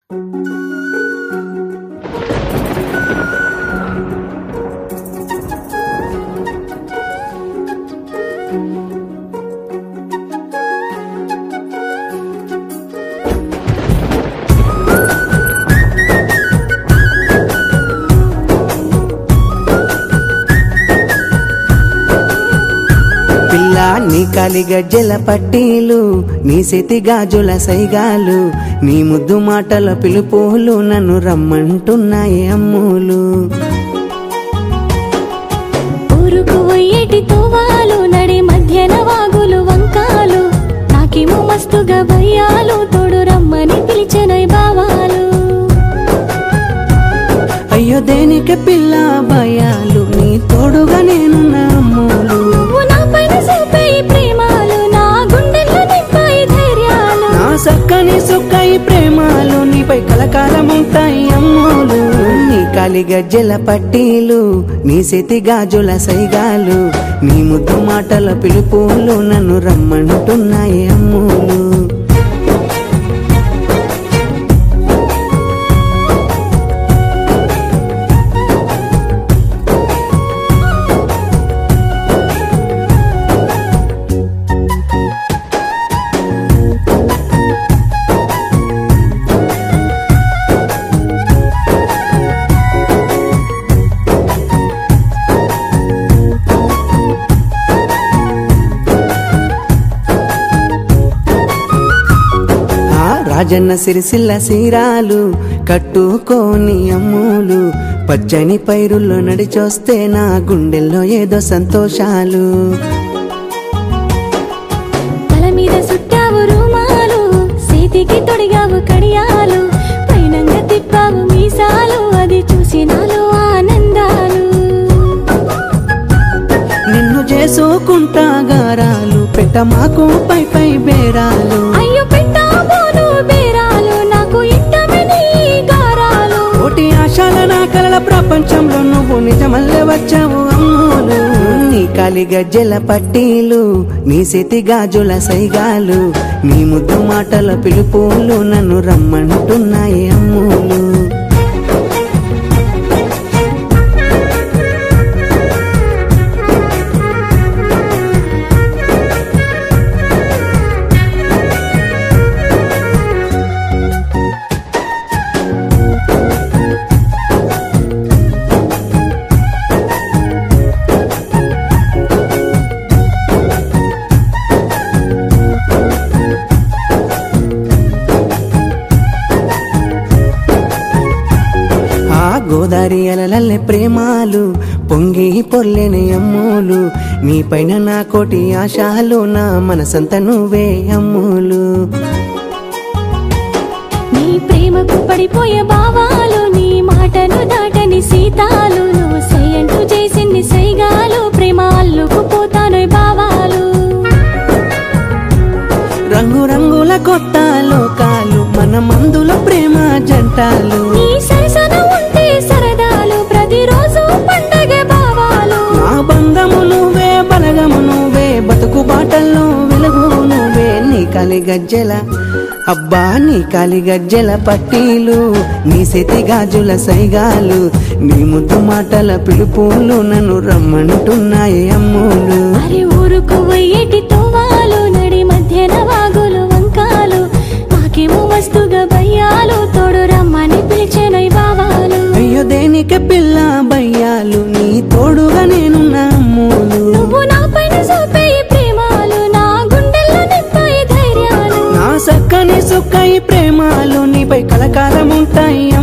పిల్ల నీ కాలి గజ్జెల పట్టీలు నీ చేతి గాజుల సైగాలు నీ ముద్దు మాటల పిలుపులు నన్ను రమ్మంటున్నాయి అమ్ములు ఊరుకు పోయేటి తోవాలు నడి మధ్యన వాగులు వంకాలు నాకేమో మస్తుగా భయ్యాలు తోడు రమ్మని పిలిచెనై బావాలు అయ్యో దేనికి పిల్ల భయాలు నీ తోడుగా నేనున్న అమ్ములు నువ్వు నా పైన చూపాయి ప్రేమాలు నా గుండెల్లో నింపాయి ధైర్యాలు నా సక్కని సుక్కయి ప్రేమాలు నీపై కలకాలం ఉంటాయి అమ్ములు నీ కాలి గజ్జెల పట్టీలు నీ చేతి గాజుల సైగాలు నీ ముద్దు మాటల పిలుపులు నన్ను రమ్మంటున్నాయి అమ్ములు ఆ రాజన్న సిరిసిల్ల సీరాలు కట్టుకోని అమ్ములు పచ్చని పైరుల్లో నడిచొస్తే నా గుండెల్లో ఏదో సంతోషాలు తల మీద సుట్టావు రూమాలు చేతికి తొడిగావు కడియాలు పైనంగా తిప్పావు మీసాలు అది చూసి నాలో ఆనందాలు నిన్ను చేసుకుంటా గారాలు పెట్ట మాకు పై పై బేరాలు అయ్యో పెట్టాబోను బేరాలు నాకు ఇష్టమని గారాలు కోటి ఆశాల నా కలల ప్రపంచంలో నువ్వు నిజమల్లే వచ్చావు అమ్ములు నీ కాలి గజ్జెల పట్టీలు నీ చేతి గాజుల సైగాలు నీ ముద్దు మాటల పిలుపులు నన్ను రమ్మంటున్నాయి అమ్ములు ఆ గోదారి అలలల్లె ప్రేమాలు పొంగి పొర్లేని అమ్ములు నీ పైన నా కోటి ఆశాలు నా మనసంత నువ్వే అమ్ములు నీ ప్రేమకు పడిపోయే భావాలు నీ మాటను దాటని సీతాలు నువ్వు సయ్యంటూ చేసింది సైగాలు ప్రేమ అల్లుకు పోతాను భావాలు రంగు రంగుల కొత్త లోకాలు మన మందుల ప్రేమ జంటాలు నీ సరసన ఉంటే సరదాలు ప్రతిరోజు పండగ భావాలు నా బంధము నువ్వే బలగము నువ్వే బతుకు బాటల్లో వెలుగు నువ్వే నీ కాలి గజ్జెల అబ్బా నీ కాలి గజ్జెల పట్టీలు నీ చేతి గాజుల సైగాలు నీ ముద్దు మాటల పిలుపులు నన్ను రమ్మంటున్నాయి అమ్ములు అరే ఊరుకు పోయేటి తోవాలు నడి మధ్యన వాగులు వంకాలు నాకేమో వస్తుగా భయ్యాలు తోడు రమ్మని పిలిచెనై భావాలు అయ్యో దేనికి పిల్ల బయ్యాలు నీ తోడుగా నేనున్న అమ్ములు నువ్వు నా పైన చూపాయి ప్రేమాలు నా గుండెల్లో నింపాయి ధైర్యాలు నా సక్కని సుక్కయి ప్రేమాలు నీపై కలకాలం ఉంటాయి